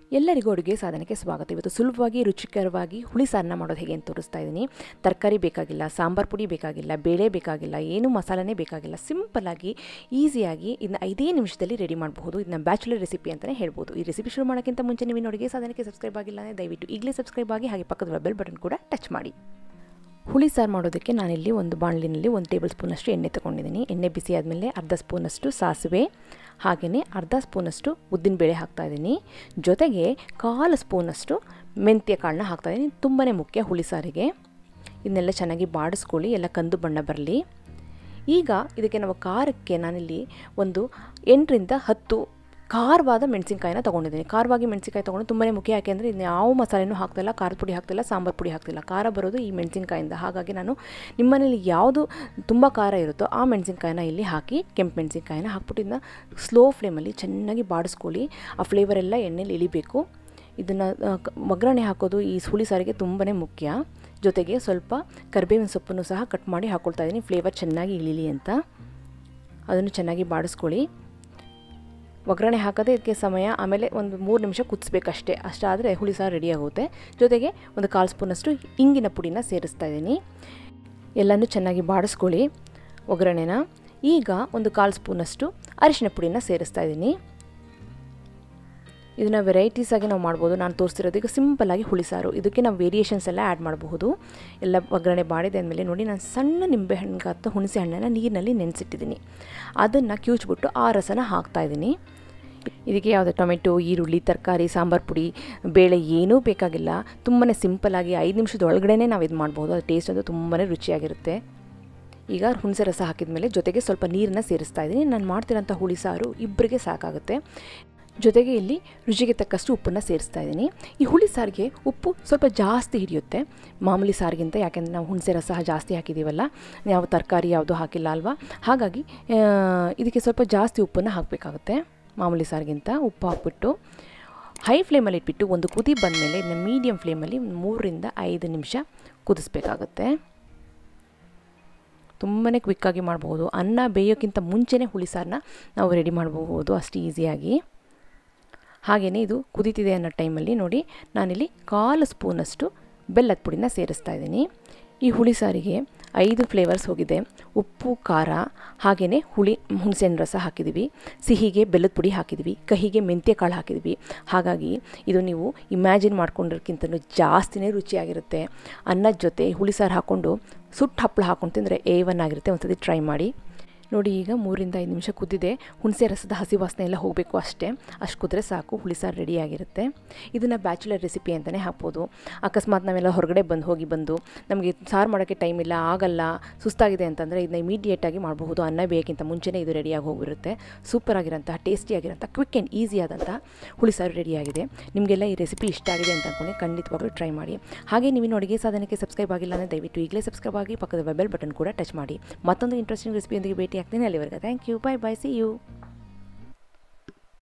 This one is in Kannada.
ಎಲ್ಲರಿಗೂ ಅಡುಗೆ ಸಾಧನಕ್ಕೆ ಸ್ವಾಗತ ಇವತ್ತು ಸುಲಭವಾಗಿ ರುಚಿಕರವಾಗಿ ಹುಳಿ ಸಾರನ್ನ ಮಾಡೋದು ಹೇಗೆ ಅಂತ ತೋರಿಸ್ತಾ ಇದ್ದೀನಿ ತರಕಾರಿ ಬೇಕಾಗಿಲ್ಲ ಸಾಂಬಾರು ಪುಡಿ ಬೇಕಾಗಿಲ್ಲ ಬೇಳೆ ಬೇಕಾಗಿಲ್ಲ ಏನು ಮಸಾಲನೇ ಬೇಕಾಗಿಲ್ಲ ಸಿಂಪಲ್ಲಾಗಿ ಈಸಿಯಾಗಿ ಇದನ್ನ ಐದೇ ನಿಮಿಷದಲ್ಲಿ ರೆಡಿ ಮಾಡಬಹುದು ಇದನ್ನ ಬ್ಯಾಚುಲರ್ ರೆಸಿಪಿ ಅಂತಲೇ ಹೇಳ್ಬೋದು ಈ ರೆಸಿಪಿ ಶುರು ಮಾಡೋಕ್ಕಿಂತ ಮುಂಚೆ ನೀವು ಅಡುಗೆ ಸಾಧನಕ್ಕೆ ಸಬ್ಸ್ಕ್ರೈಬ್ ಆಗಿಲ್ಲ ಅಂದರೆ ದಯವಿಟ್ಟು ಈಗಲೇ ಸಬ್ಸ್ಕ್ರೈಬ್ ಆಗಿ ಹಾಗೆ ಪಕ್ಕದ ಬೆಲ್ ಬಟನ್ ಕೂಡ ಟಚ್ ಮಾಡಿ ಹುಳಿ ಸಾರು ಮಾಡೋದಕ್ಕೆ ನಾನಿಲ್ಲಿ ಒಂದು ಬಾಣಲಿನಲ್ಲಿ ಒಂದು ಟೇಬಲ್ ಸ್ಪೂನಷ್ಟು ಎಣ್ಣೆ ತೊಗೊಂಡಿದ್ದೀನಿ ಎಣ್ಣೆ ಬಿಸಿ ಆದಮೇಲೆ ಅರ್ಧ ಸ್ಪೂನಷ್ಟು ಸಾಸಿವೆ ಹಾಗೆಯೇ ಅರ್ಧ ಸ್ಪೂನಷ್ಟು ಉದ್ದಿನಬೇಳೆ ಹಾಕ್ತಾಯಿದ್ದೀನಿ ಜೊತೆಗೆ ಕಾಲು ಸ್ಪೂನಷ್ಟು ಮೆಂತ್ಯ ಕಾಳನ್ನ ಹಾಕ್ತಾಯಿದ್ದೀನಿ ತುಂಬಾ ಮುಖ್ಯ ಹುಳಿ ಸಾರಿಗೆ ಇದನ್ನೆಲ್ಲ ಚೆನ್ನಾಗಿ ಬಾಡಿಸ್ಕೊಳ್ಳಿ ಎಲ್ಲ ಕಂದು ಬಣ್ಣ ಬರಲಿ ಈಗ ಇದಕ್ಕೆ ನಾವು ಖಾರಕ್ಕೆ ನಾನಿಲ್ಲಿ ಒಂದು ಎಂಟರಿಂದ ಹತ್ತು ಖಾರವಾದ ಮೆಣಸಿನ್ಕಾಯಿನ ತೊಗೊಂಡಿದ್ದೀನಿ ಖಾರವಾಗಿ ಮೆಣಸಿನ್ಕಾಯಿ ತೊಗೊಂಡು ತುಂಬಾ ಮುಖ್ಯ ಯಾಕೆಂದರೆ ಇದನ್ನ ಯಾವ ಮಸಾಲೆನೂ ಹಾಕ್ತಿಲ್ಲ ಖಾರದ ಪುಡಿ ಹಾಕ್ತಿಲ್ಲ ಸಾಂಬಾರು ಪುಡಿ ಹಾಕ್ತಿಲ್ಲ ಖಾರ ಬರೋದು ಈ ಮೆಣಸಿನ್ಕಾಯಿಂದ ಹಾಗಾಗಿ ನಾನು ನಿಮ್ಮ ಮನೇಲಿ ಯಾವುದು ತುಂಬ ಖಾರ ಇರುತ್ತೋ ಆ ಮೆಣಸಿನ್ಕಾಯಿನ ಇಲ್ಲಿ ಹಾಕಿ ಕೆಂಪು ಮೆಣಸಿನ್ಕಾಯಿನ ಹಾಕ್ಬಿಟ್ಟು ಇದನ್ನ ಸ್ಲೋ ಫ್ಲೇಮಲ್ಲಿ ಚೆನ್ನಾಗಿ ಬಾಡಿಸ್ಕೊಳ್ಳಿ ಆ ಫ್ಲೇವರ್ ಎಲ್ಲ ಎಣ್ಣೆಲಿ ಇಳಿಬೇಕು ಇದನ್ನು ಒಗ್ಗರಣೆ ಹಾಕೋದು ಈ ಹುಳಿ ಸಾರಿಗೆ ತುಂಬಾ ಮುಖ್ಯ ಜೊತೆಗೆ ಸ್ವಲ್ಪ ಕರಿಬೇವಿನ ಸೊಪ್ಪನ್ನು ಸಹ ಕಟ್ ಮಾಡಿ ಹಾಕ್ಕೊಳ್ತಾ ಇದ್ದೀನಿ ಫ್ಲೇವರ್ ಚೆನ್ನಾಗಿ ಇಳೀಲಿ ಅಂತ ಅದನ್ನು ಚೆನ್ನಾಗಿ ಬಾಡಿಸ್ಕೊಳ್ಳಿ ಒಗ್ಗರಣೆ ಹಾಕೋದೇ ಇದಕ್ಕೆ ಸಮಯ ಆಮೇಲೆ ಒಂದು ಮೂರು ನಿಮಿಷ ಕುದಿಸ್ಬೇಕಷ್ಟೇ ಅಷ್ಟಾದರೆ ಹುಳಿ ಸಾರು ರೆಡಿ ಆಗುತ್ತೆ ಜೊತೆಗೆ ಒಂದು ಕಾಲು ಸ್ಪೂನಷ್ಟು ಇಂಗಿನ ಪುಡಿನ ಸೇರಿಸ್ತಾ ಇದ್ದೀನಿ ಎಲ್ಲನೂ ಚೆನ್ನಾಗಿ ಬಾಡಿಸ್ಕೊಳ್ಳಿ ಒಗ್ಗರಣೆನ ಈಗ ಒಂದು ಕಾಲು ಸ್ಪೂನಷ್ಟು ಅರಿಶಿನ ಪುಡಿನ ಸೇರಿಸ್ತಾ ಇದ್ದೀನಿ ಇದನ್ನು ವೆರೈಟೀಸ್ ಆಗಿ ನಾವು ಮಾಡ್ಬೋದು ನಾನು ತೋರಿಸ್ತಿರೋದು ಈಗ ಸಿಂಪಲ್ಲಾಗಿ ಹುಳಿ ಸಾರು ಇದಕ್ಕೆ ನಾವು ವೇರಿಯೇಷನ್ಸ್ ಎಲ್ಲ ಆ್ಯಡ್ ಮಾಡಬಹುದು ಎಲ್ಲ ಒಗ್ಗರಣೆ ಬಾಡಿದೆ ಅಂದಮೇಲೆ ನೋಡಿ ನಾನು ಸಣ್ಣ ನಿಂಬೆ ಹಣ್ಣು ಹುಣಸೆ ಹಣ್ಣನ್ನು ನೀರಿನಲ್ಲಿ ನೆನೆಸಿಟ್ಟಿದ್ದೀನಿ ಅದನ್ನು ಕ್ಯೂಚ್ಬಿಟ್ಟು ಆ ರಸನ ಹಾಕ್ತಾಯಿದ್ದೀನಿ ಇದಕ್ಕೆ ಯಾವುದೇ ಟೊಮೆಟೊ ಈರುಳ್ಳಿ ತರಕಾರಿ ಸಾಂಬಾರು ಪುಡಿ ಬೇಳೆ ಏನೂ ಬೇಕಾಗಿಲ್ಲ ತುಂಬಾ ಸಿಂಪಲ್ಲಾಗಿ ಐದು ನಿಮಿಷದ ಒಳಗಡೆ ನಾವು ಇದು ಮಾಡ್ಬೋದು ಅದು ಟೇಸ್ಟ್ ಅದು ತುಂಬಾ ರುಚಿಯಾಗಿರುತ್ತೆ ಈಗ ಹುಣಸೆ ರಸ ಹಾಕಿದ ಮೇಲೆ ಜೊತೆಗೆ ಸ್ವಲ್ಪ ನೀರನ್ನು ಸೇರಿಸ್ತಾ ಇದ್ದೀನಿ ನಾನು ಮಾಡ್ತಿರೋಂಥ ಹುಳಿ ಸಾರು ಇಬ್ಬರಿಗೆ ಸಾಕಾಗುತ್ತೆ ಜೊತೆಗೆ ಇಲ್ಲಿ ರುಚಿಗೆ ತಕ್ಕಷ್ಟು ಉಪ್ಪನ್ನು ಸೇರಿಸ್ತಾ ಇದ್ದೀನಿ ಈ ಹುಳಿ ಸಾರಿಗೆ ಉಪ್ಪು ಸ್ವಲ್ಪ ಜಾಸ್ತಿ ಹಿಡಿಯುತ್ತೆ ಮಾಮೂಲಿ ಸಾರಿಗಿಂತ ಯಾಕೆಂದರೆ ನಾವು ಹುಣಸೆ ರಸ ಜಾಸ್ತಿ ಹಾಕಿದ್ದೀವಲ್ಲ ಯಾವ ತರಕಾರಿ ಯಾವುದು ಹಾಕಿಲ್ಲ ಅಲ್ವಾ ಹಾಗಾಗಿ ಇದಕ್ಕೆ ಸ್ವಲ್ಪ ಜಾಸ್ತಿ ಉಪ್ಪನ್ನು ಹಾಕಬೇಕಾಗುತ್ತೆ ಮಾಮೂಲಿ ಸಾರಿಗಿಂತ ಉಪ್ಪು ಹಾಕ್ಬಿಟ್ಟು ಹೈ ಫ್ಲೇಮಲ್ಲಿ ಇಟ್ಬಿಟ್ಟು ಒಂದು ಕುದಿ ಬಂದಮೇಲೆ ಇದನ್ನ ಮೀಡಿಯಮ್ ಫ್ಲೇಮಲ್ಲಿ ಮೂರರಿಂದ ಐದು ನಿಮಿಷ ಕುದಿಸ್ಬೇಕಾಗತ್ತೆ ತುಂಬಾ ಕ್ವಿಕ್ಕಾಗಿ ಮಾಡ್ಬೋದು ಅನ್ನ ಬೇಯೋಕ್ಕಿಂತ ಮುಂಚೆನೇ ಹುಳಿ ಸಾರನ್ನ ನಾವು ರೆಡಿ ಮಾಡಬಹುದು ಅಷ್ಟು ಈಸಿಯಾಗಿ ಹಾಗೆಯೇ ಇದು ಕುದೀತಿದೆ ಅನ್ನೋ ಟೈಮಲ್ಲಿ ನೋಡಿ ನಾನಿಲ್ಲಿ ಕಾಲು ಸ್ಪೂನಷ್ಟು ಬೆಲ್ಲದ ಪುಡಿನ ಸೇರಿಸ್ತಾ ಇದ್ದೀನಿ ಈ ಹುಳಿ ಸಾರಿಗೆ ಐದು ಫ್ಲೇವರ್ಸ್ ಹೋಗಿದೆ ಉಪ್ಪು ಖಾರ ಹಾಗೆಯೇ ಹುಳಿ ಹುಣಸೆಹಣ್ಣು ರಸ ಹಾಕಿದ್ದೀವಿ ಸಿಹಿಗೆ ಬೆಲ್ಲದ ಪುಡಿ ಹಾಕಿದ್ವಿ ಕಹಿಗೆ ಮೆಂತ್ಯ ಕಾಳು ಹಾಕಿದ್ವಿ ಹಾಗಾಗಿ ಇದು ನೀವು ಇಮ್ಯಾಜಿನ್ ಮಾಡ್ಕೊಂಡಿರೋಕ್ಕಿಂತಲೂ ಜಾಸ್ತಿನೇ ರುಚಿಯಾಗಿರುತ್ತೆ ಅನ್ನದ ಜೊತೆ ಹುಳಿ ಸಾರು ಹಾಕ್ಕೊಂಡು ಸುಟ್ಟು ಹಪ್ಪಳ ಹಾಕ್ಕೊಂಡು ತಿಂದರೆ ಎ ಒನ್ ಆಗಿರುತ್ತೆ ಒಂದ್ಸತಿ ಟ್ರೈ ಮಾಡಿ ನೋಡಿ ಈಗ ಮೂರಿಂದ ಐದು ನಿಮಿಷ ಕುದ್ದಿದೆ ಹುಣಸೆ ರಸದ ಹಸಿ ವಾಸನೆ ಎಲ್ಲ ಹೋಗಬೇಕು ಅಷ್ಟೇ ಅಷ್ಟು ಕುದ್ರೆ ಸಾಕು ಹುಳಿ ಸಾರು ರೆಡಿಯಾಗಿರುತ್ತೆ ಇದನ್ನು ಬ್ಯಾಚುಲರ್ ರೆಸಿಪಿ ಅಂತಲೇ ಹಾಕ್ಬೋದು ಅಕಸ್ಮಾತ್ ನಾವೆಲ್ಲ ಹೊರಗಡೆ ಬಂದು ಹೋಗಿ ಬಂದು ನಮಗೆ ಸಾರು ಮಾಡೋಕ್ಕೆ ಟೈಮ್ ಇಲ್ಲ ಆಗಲ್ಲ ಸುಸ್ತಾಗಿದೆ ಅಂತಂದರೆ ಇದನ್ನ ಇಮಿಡಿಯೇಟಾಗಿ ಮಾಡಬಹುದು ಅನ್ನ ಬೇಯಕ್ಕಿಂತ ಮುಂಚೆನೇ ಇದು ರೆಡಿಯಾಗಿ ಹೋಗಿರುತ್ತೆ ಸೂಪರಾಗಿರೋಂಥ ಟೇಸ್ಟಿಯಾಗಿರೋಂಥ ಕ್ವಿಕ್ ಆ್ಯಂಡ್ ಈಸಿ ಆದಂಥ ಹುಳಿ ಸಾರು ರೆಡಿಯಾಗಿದೆ ನಿಮಗೆಲ್ಲ ಈ ರೆಸಿಪಿ ಇಷ್ಟ ಆಗಿದೆ ಅಂತ ಅಂದ್ಕೊಂಡು ಖಂಡಿತವಾಗ್ಲೂ ಟ್ರೈ ಮಾಡಿ ಹಾಗೆ ನೀವು ಅಡುಗೆ ಸಾಧನಕ್ಕೆ ಸಬ್ಸ್ಕ್ರೈಬ್ ಆಗಿಲ್ಲ ಅಂದರೆ ದಯವಿಟ್ಟು ಈಗಲೇ ಸಬ್ಸ್ಕ್ರೈಬ್ ಆಗಿ ಪಕ್ಕದ ಬೆಲ್ ಬಟನ್ ಕೂಡ ಟಚ್ ಮಾಡಿ ಮತ್ತೊಂದು ಇಂಟ್ರೆಸ್ಟಿಂಗ್ ರೆಸಿಪಿಯೊಂದಿಗೆ ಭೇಟಿ ಆಗ್ತೀನಿ ಅಲ್ಲಿವರೆಗೆ thank you bye bye see you